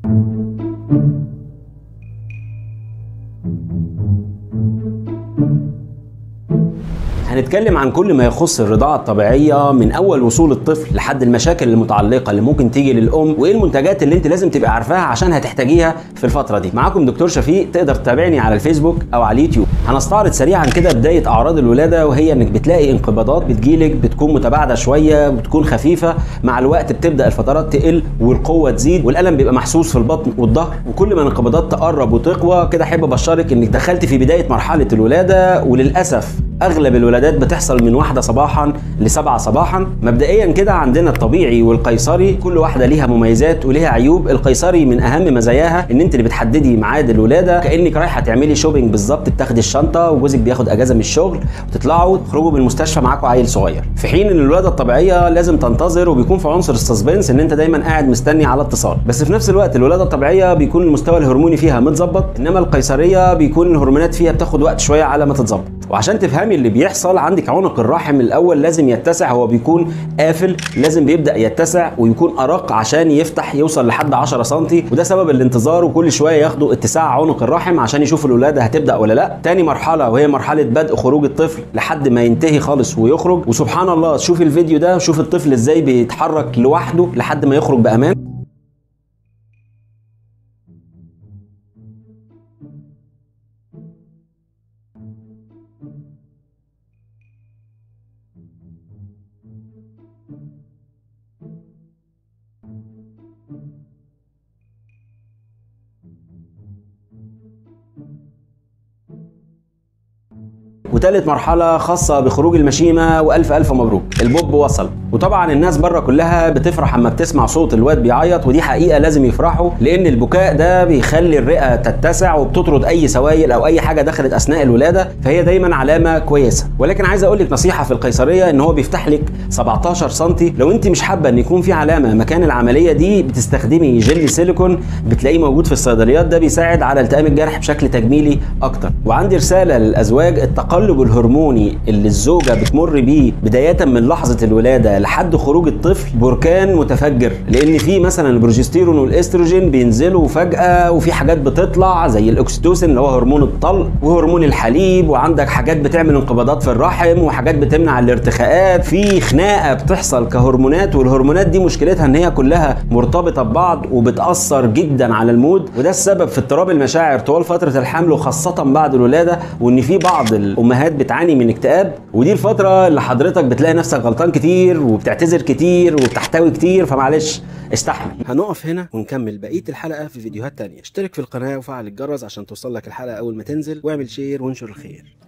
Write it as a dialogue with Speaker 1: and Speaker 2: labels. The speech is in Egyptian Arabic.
Speaker 1: هنتكلم عن كل ما يخص الرضاعة الطبيعية من أول وصول الطفل لحد المشاكل المتعلقة اللي ممكن تيجي للأم وإيه المنتجات اللي أنت لازم تبقى عارفاها عشان هتحتاجيها في الفترة دي. معاكم دكتور شفيق تقدر تتابعني على الفيسبوك أو على اليوتيوب. هنستعرض سريعا كده بداية أعراض الولادة وهي إنك بتلاقي انقباضات بتجيلك بتكون متباعدة شوية بتكون خفيفة مع الوقت بتبدأ الفترات تقل والقوة تزيد والألم بيبقى محسوس في البطن والظهر وكل ما الانقباضات تقرب وتقوى كده أحب أبشرك إنك دخلت في بداية مرحلة الولادة وللأسف اغلب الولادات بتحصل من واحده صباحا لسبعه صباحا مبدئيا كده عندنا الطبيعي والقيصري كل واحده ليها مميزات وليها عيوب القيصري من اهم مزاياها ان انت اللي بتحددي ميعاد الولاده كانك رايحه تعملي شوبينج بالظبط بتاخدي الشنطه وجوزك بياخد اجازه من الشغل وتطلعوا تخرجوا من المستشفى معاكم عيل صغير في حين ان الولاده الطبيعيه لازم تنتظر وبيكون في عنصر السسبنس ان انت دايما قاعد مستني على اتصال بس في نفس الوقت الولاده الطبيعيه بيكون المستوى الهرموني فيها متظبط انما القيصريه بيكون الهرمونات فيها بتاخد وقت شويه على ما تتظبط وعشان تفهمي اللي بيحصل عندك عنق الرحم الاول لازم يتسع هو بيكون قافل لازم بيبدا يتسع ويكون ارق عشان يفتح يوصل لحد 10 سم وده سبب الانتظار وكل شويه ياخدوا اتساع عنق الرحم عشان يشوفوا الولاده هتبدا ولا لا تاني مرحله وهي مرحله بدء خروج الطفل لحد ما ينتهي خالص ويخرج وسبحان الله شوف الفيديو ده شوف الطفل ازاي بيتحرك لوحده لحد ما يخرج بامان وتالت مرحلة خاصة بخروج المشيمة وألف ألف مبروك البوب وصل وطبعا الناس بره كلها بتفرح اما بتسمع صوت الواد بيعيط ودي حقيقة لازم يفرحوا لأن البكاء ده بيخلي الرئة تتسع وبتطرد أي سوائل أو أي حاجة دخلت أثناء الولادة فهي دايما علامة كويسة ولكن عايز أقول لك نصيحة في القيصرية إن هو بيفتح لك 17 سم لو أنت مش حابة إن يكون في علامة مكان العملية دي بتستخدمي جل سيليكون بتلاقيه موجود في الصيدليات ده بيساعد على التئام الجرح بشكل تجميلي أكتر وعندي رسالة للأزواج التقلب التقلب الهرموني اللي الزوجه بتمر بيه بدايه من لحظه الولاده لحد خروج الطفل بركان متفجر لان في مثلا البروجستيرون والاستروجين بينزلوا فجاه وفي حاجات بتطلع زي الاكسيتوسين اللي هو هرمون الطلق وهرمون الحليب وعندك حاجات بتعمل انقباضات في الرحم وحاجات بتمنع الارتخاءات في خناقه بتحصل كهرمونات والهرمونات دي مشكلتها ان هي كلها مرتبطه ببعض وبتاثر جدا على المود وده السبب في اضطراب المشاعر طوال فتره الحمل وخاصه بعد الولاده وان في بعض الامهات امهات بتعاني من اكتئاب ودي الفتره اللي حضرتك بتلاقي نفسك غلطان كتير وبتعتذر كتير وبتحتوي كتير فمعلش استحمل هنقف هنا ونكمل بقيه الحلقه في فيديوهات تانية اشترك في القناه وفعل الجرس عشان توصل لك الحلقه اول ما تنزل واعمل شير وانشر الخير